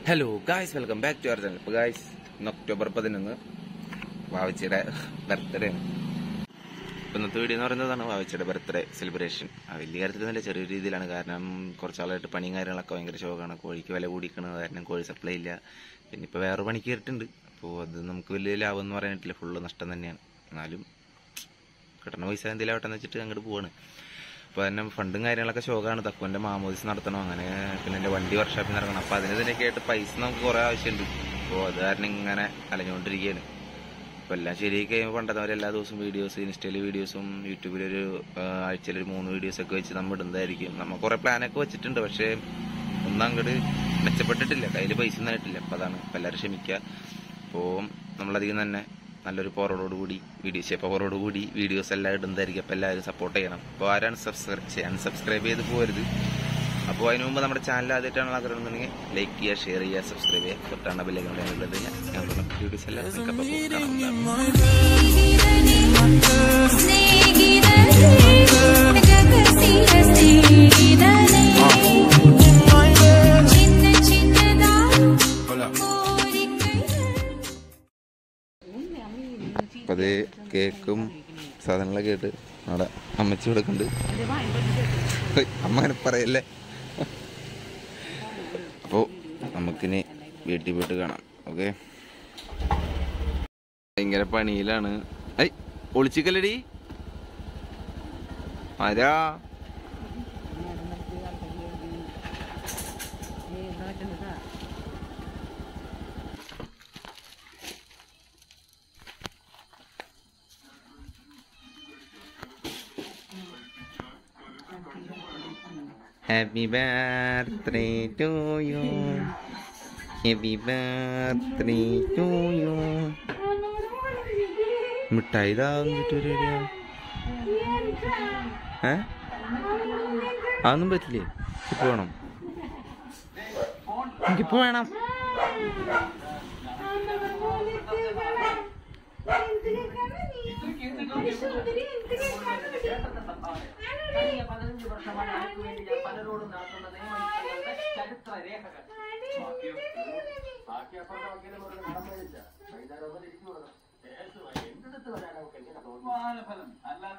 Hello guys welcome back to our channel ഇപ്പോൾ guys ഇന്ന് October പതിനൊന്ന് വാവച്ചിയുടെ ബർത്ത്ഡേ ആണ് ഇപ്പൊ ഇന്നത്തെ വീഡിയോ എന്ന് പറയുന്നതാണ് വാവച്ചിയുടെ ബർത്ത്ഡേ സെലിബ്രേഷൻ വലിയ കാര്യത്തിലൊന്നുമില്ല ചെറിയ രീതിയിലാണ് കാരണം കുറച്ചാളായിട്ട് പണിയും കാര്യങ്ങളൊക്കെ ഭയങ്കര ശോകമാണ് കോഴിക്ക് വില കൂടിക്കണത് കാരണം കോഴി സപ്ലൈ ഇല്ല പിന്നെ ഇപ്പോൾ വേറെ പണിക്ക് കയറിയിട്ടുണ്ട് അപ്പോൾ അത് നമുക്ക് വലിയ ലാഭം എന്ന് പറയാനിട്ടില്ല ഫുള്ള് നഷ്ടം തന്നെയാണ് എന്നാലും കിട്ടുന്ന പൈസ എന്തെങ്കിലും ആവട്ടെ എന്ന് വെച്ചിട്ട് അങ്ങോട്ട് പോവാണ് അപ്പോൾ തന്നെ ഫണ്ടും കാര്യങ്ങളൊക്കെ ശോകമാണ് തക്കുവിൻ്റെ മാമോദിസ് നടത്തണം അങ്ങനെ പിന്നെ എൻ്റെ വണ്ടി വർക്ക്ഷോപ്പിൽ നിന്ന് ഇറങ്ങണം അപ്പോൾ അതിന് ഇതിനൊക്കെ ആയിട്ട് പൈസ നമുക്ക് കുറേ ആവശ്യമുണ്ട് അപ്പോൾ അത് കാരണം ഇങ്ങനെ അലഞ്ഞുകൊണ്ടിരിക്കുകയാണ് അപ്പോൾ എല്ലാം ശരിയായി കഴിയുമ്പോൾ പണ്ടത്തെ പോലെ എല്ലാ ദിവസവും വീഡിയോസ് ഇൻസ്റ്റയിൽ വീഡിയോസും യൂട്യൂബിലൊരു ആഴ്ചയിൽ ഒരു മൂന്ന് വീഡിയോസൊക്കെ വെച്ച് നമ്മൾ ഇടുന്നതായിരിക്കും നമ്മൾ കുറേ പ്ലാനൊക്കെ വെച്ചിട്ടുണ്ട് പക്ഷേ ഒന്നും അങ്ങോട്ട് മെച്ചപ്പെട്ടിട്ടില്ല കയ്യിൽ പൈസ ഒന്നും ആയിട്ടില്ല അപ്പോൾ അതാണ് അപ്പോൾ എല്ലാവരും ക്ഷമിക്കുക അപ്പോൾ നമ്മളധികം തന്നെ നല്ലൊരു പവറോട് കൂടി വീഡിയോസ് പവറോട് കൂടി വീഡിയോസ് എല്ലാം ഇടുന്നതായിരിക്കും അപ്പോൾ എല്ലാവരും സപ്പോർട്ട് ചെയ്യണം അപ്പോൾ ആരാണ് സബ്സ്ക്രൈബ് ചെയ്യാൻ സബ്സ്ക്രൈബ് ചെയ്ത് പോകരുത് അപ്പോൾ അതിന് മുമ്പ് നമ്മുടെ ചാനൽ ആദ്യമായിട്ടാണ് ആഗ്രഹമുണ്ടെങ്കിൽ ലൈക്ക് ചെയ്യുക ഷെയർ ചെയ്യുക സബ്സ്ക്രൈബ് ചെയ്യുക തൊട്ടാണ് ബില്ലേക്ക് ഉള്ളത് ഞാൻ വീഡിയോസ് എല്ലാം നിങ്ങൾക്ക് അപ്പോൾ കാണാം അപ്പം അത് കേക്കും സാധനങ്ങളൊക്കെ ആയിട്ട് അവിടെ അമ്മച്ചി കൊടുക്കുന്നുണ്ട് ഹേയ്, അമ്മ അങ്ങനെ പറയല്ലേ അപ്പോൾ നമുക്കിനി വീട്ടിൽ പോയിട്ട് കാണാം ഓക്കെ ഭയങ്കര പണിയിലാണ് ഐ ഒളിച്ചിക്കല്ലടി ആരാ Happy birthday to you. Happy birthday to you. മിഠായി ഇതാ വന്നിട്ട് ഒരു ഏ അതൊന്നും പറ്റില്ലേ ഇപ്പൊ വേണം എനിക്കിപ്പോ വേണം പതിനഞ്ച് വർഷമായി ആർക്കു വേണ്ടി ഞാൻ പലരോടും നടത്തുന്ന നിയമങ്ങളുടെ ചരിത്ര രേഖകൾ ബാക്കി അപ്പുറത്തെ വക്കീലും ഒരു നടന്നു കഴിച്ച വൈകുന്നേരം ഒന്നും ഇരിക്കു എന്തെടുത്ത് വരാൻ അവർക്ക് എങ്ങനെ തോന്നി ഫലം അല്ലാതെ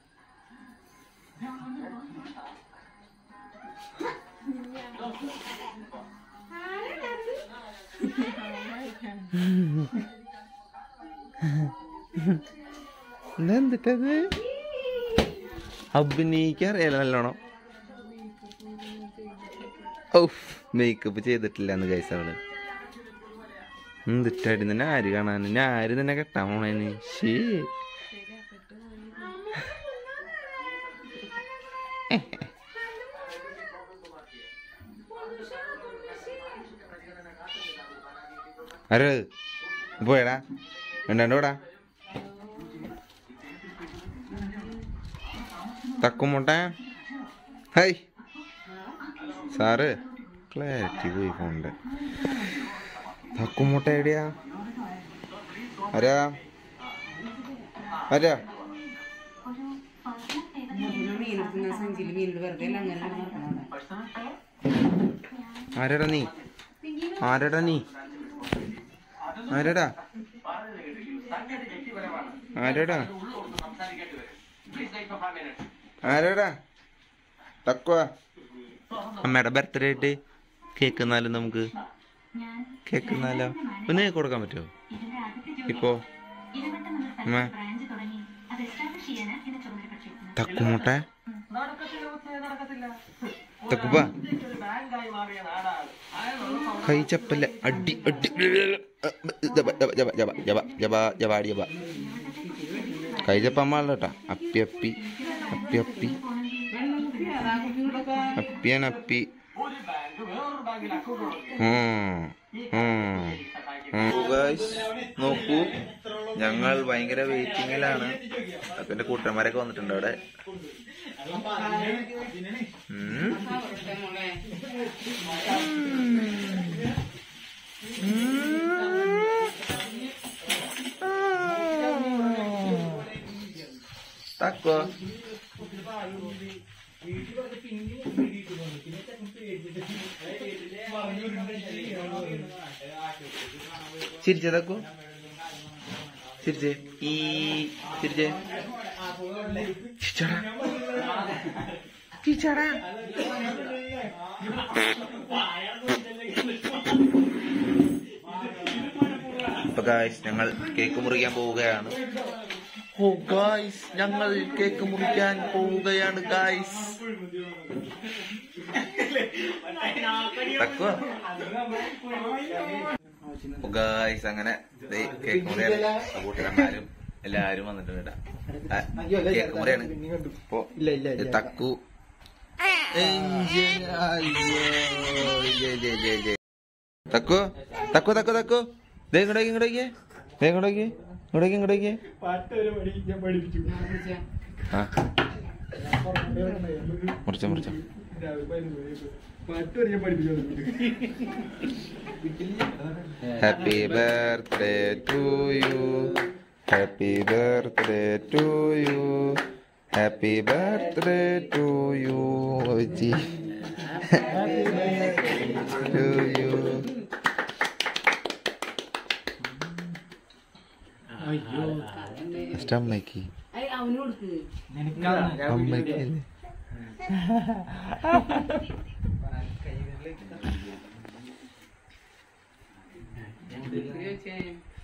എന്തിട്ടത് അഭിനയിക്കറിയാലോ നല്ലോണം ഓ മേക്കപ്പ് ചെയ്തിട്ടില്ല എന്ന് കൈസ അവള് എന്തിട്ടാടി നിന്നെ ആര് കാണാൻ ഞാൻ ആര് നിന്നെ കെട്ടാൻ പോണേന് ശേ ആരോ പോയടാ രണ്ടാണ്ടോടാ തക്കുമുട്ട ഹൈ സാറ് ക്ലാരിറ്റി പോയി ഫോണിൻ്റെ തക്കുമുട്ട എവിടെയാ ആരാ ആരാ മീനെടുക്കുന്ന സഞ്ചിയിൽ മീനിട്ട് വെറുതെ അല്ല അങ്ങനെ നടക്കണം ആരാടാ നീ ആരാടാ നീ ആരാടാ ആരാടാ ആരാടാ തക്കുവ അമ്മയുടെ ബർത്ത്ഡേ ആയിട്ട് കേക്ക് എന്നാലും നമുക്ക് കേക്ക് എന്നാലോ ഒന്ന് കേക്ക് കൊടുക്കാൻ പറ്റുമോ ഇപ്പോ അമ്മ തക്കുമുട്ട തക്കുപ്പ ബാങ്കായി മാറിയ നാടാണ് കൈ ചപ്പല്ല അടി അടി ജബ ജബ ജബ ജബ ജബ ജബ ജബാടി ജബ കൈ ചപ്പ അമ്മ കേട്ടാ അപ്പി അപ്പി അപ്പി അപ്പി അപ്പിയാണ് അപ്പി ഒരു ബാങ്ക് വേറൊരു ബാങ്കിൽ അക്കൗണ്ട് നോക്കൂ ഞങ്ങൾ ഭയങ്കര വെയിറ്റിങ്ങിലാണ് അപ്പൻ്റെ കൂട്ടന്മാരൊക്കെ വന്നിട്ടുണ്ട് അവിടെ ഉം. Takko. ചിരിച്ചേ തക്കു ചിരിച്ചേ ഈ ചിരിച്ചേ ചിരിച്ചടാ ചിരിച്ചടാ അപ്പൊ ഗായ്സ് ഞങ്ങൾ കേക്ക് മുറിക്കാൻ പോവുകയാണ് ഓ ഗായ്സ് ഞങ്ങൾ കേക്ക് മുറിക്കാൻ പോവുകയാണ് ഗായ്സ് തക്കുവ ഗായ്സ് അങ്ങനെ ദേ കേക്ക് മുറിയാണ് കൂട്ടുകാരന്മാരും എല്ലാരും വന്നിട്ടുണ്ട് കേട്ടാ. ആ, കേക്ക് മുറിയാണ് ഇപ്പൊ ഇത് തക്കു എഞ്ചിൻ അയ്യോ ജെ, ജെ, ജെ, ജെ. തക്കു തക്കു തക്കു തക്കു ദേ ഇങ്ങോട്ടേക്ക് ഇങ്ങോട്ടേക്ക് ദേ ഇങ്ങോട്ടേക്ക് ഇങ്ങോട്ടേക്ക് ഇങ്ങോട്ടേക്ക് ആ മുറിച്ച മുറിച്ച happy birthday to you happy birthday to you happy birthday to you to you first അമ്മയ്ക്ക് അവന് കൊടുക്ക് അമ്മയ്ക്ക് ചോദിച്ചേ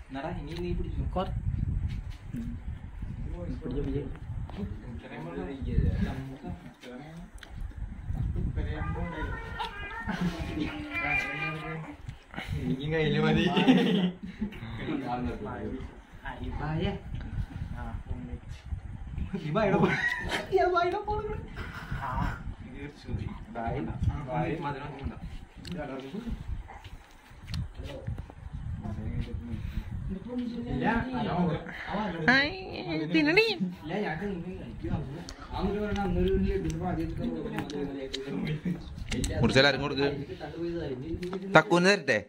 മുറിച്ചാലും കൊടുക്ക് തക്കൂന്ന് തരട്ടെ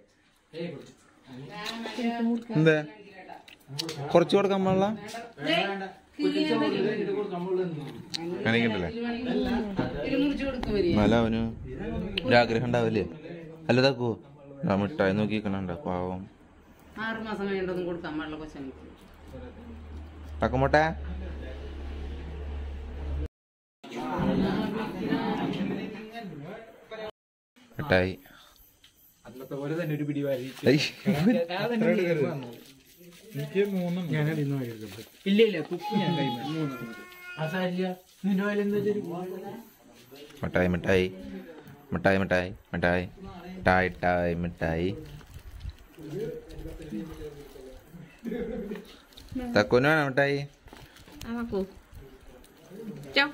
എന്താ കുറച്ച് കൊടുക്കാൻ പാടില്ല കാണിക്കണ്ടല്ലേ ഇത് മുറിച്ച് കൊടുക്കും വരി എന്നാലും അവന് ഒരാഗ്രഹം ഉണ്ടാവില്ലേ അല്ല തക്കൂ ആ മിഠായി നോക്കിക്കണണ്ട പാവം ആറ് മാസം കഴിഞ്ഞിട്ടൊന്നും കൊടുക്കാൻ പാടില്ല കൊച്ചങ്ങൾക്ക് തക്കുമ്പോട്ടെ മിഠായി അന്നത്തെ പോലെ തന്നെ ഒരു പിടി വാരി ഐ. എനിക്ക് മൂന്നും ഞാൻ ഇല്ല ഇല്ല കുപ്പി ഞാൻ കൈമാറി അസാരില്ല നിന്റെ വായിൽ എന്താ മിഠായി മിഠായി മിഠായി മിഠായി മിഠായി ടായ് ടായ് മിഠായി തക്കുന് വേണം മിഠായി Aku. Ciao.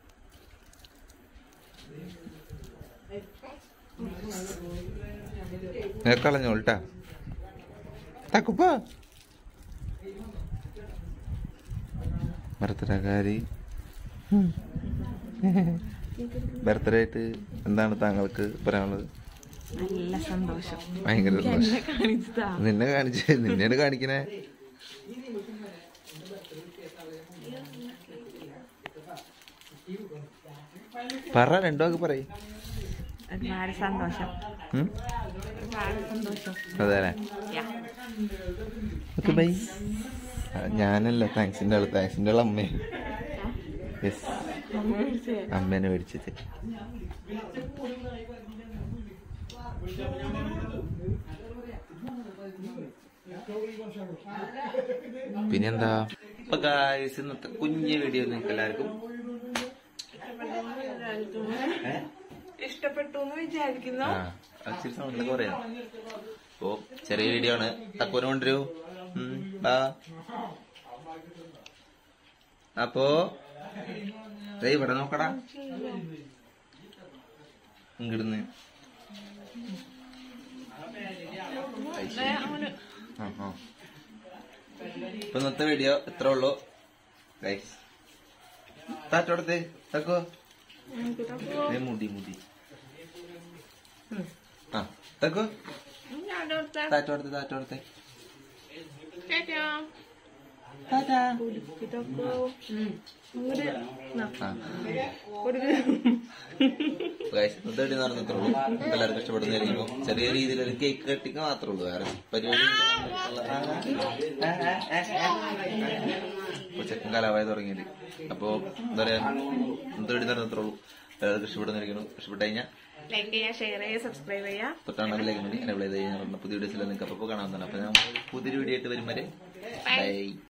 നിനക്ക് കളഞ്ഞോൾട്ടാ തക്കുപ്പോ ബർത്ത്ഡേക്കാരി ബർത്ത്ഡേ ആയിട്ട് എന്താണ് താങ്കൾക്ക് പറയാനുള്ളത് നല്ല സന്തോഷം ഭയങ്കര സന്തോഷം കാണിച്ചതാ നിന്നെ കാണിച്ച് നിന്നെയാണ് കാണിക്കണേ പറ രണ്ടു വാക്ക് പറയും ഒരുപാട് സന്തോഷം ഒരുപാട് സന്തോഷം അതെ അല്ലേ Yeah. ഓക്കെ ബൈ ഞാനല്ല താങ്ക്സിന്റെ ആള് താങ്ക്സിന്റെ ആള് അമ്മേ യെസ് അമ്മേനെ മേടിച്ചത് പിന്നെന്താ അപ്പൊ ഗായ്സ് ഇന്നത്തെ കുഞ്ഞു വീഡിയോ നിങ്ങൾക്ക് എല്ലാവർക്കും ഏ? ഇഷ്ടപ്പെട്ടു എന്ന് വിചാരിക്കുന്നു ആ ഇച്ചിരി സൗണ്ടിലൊക്കെ പറയാം അപ്പോ ചെറിയ വീഡിയോ ആണ് തക്കോനെ കൊണ്ടുവരൂ ഉം, ബാ അപ്പോ ദേ ഇവിടെ നോക്കടാ ഇങ്ങിടുന്ന് ആ ആ ഇപ്പൊ ഇന്നത്തെ വീഡിയോ ഇത്ര ഉള്ളൂ ഗൈസ് താറ്റോടത്തെ തക്കോ ദേ മുടി മുടി ആ തക്കോ താറ്റോടത്തെ താറ്റോടത്തെ ഇതൊക്കെ ഒരു ന്നാ, ആ ഒരു ഗൈസ് ഇന്നത്തെ വീഡിയോ നടന്നിട്ടുള്ളൂ എല്ലാവർക്കും ഇഷ്ടപ്പെടുന്നതായിരിക്കും ചെറിയ രീതിയിൽ ഒരു കേക്ക് കട്ടിങ് മാത്രമേ ഉള്ളൂ വേറെ പരിപാടി ഇപ്പൊ ചെക്കൻ കാലാവായി തുടങ്ങിയത് അപ്പൊ എന്താ പറയാ ഇന്നത്തെ വീഡിയോ നടന്നിട്ടുള്ളൂ എല്ലാവർക്കും ഇഷ്ടപ്പെടുന്നതായിരിക്കണം ഇഷ്ടപ്പെട്ടു കഴിഞ്ഞാൽ ലൈക്ക് ചെയ്യുക ഷെയർ ചെയ്യുക സബ്സ്ക്രൈബ് ചെയ്യുക തൊട്ടാണെങ്കിൽ വേണ്ടി എന്നെ വിളി ചെയ്ത് കഴിഞ്ഞാൽ പുതിയ വീഡിയോസിൽ നിങ്ങൾക്ക് അപ്പോൾ കാണാവുന്നതാണ് അപ്പൊ ഞാൻ പുതിയൊരു വീഡിയോ ആയിട്ട് വരും വരെ ബൈ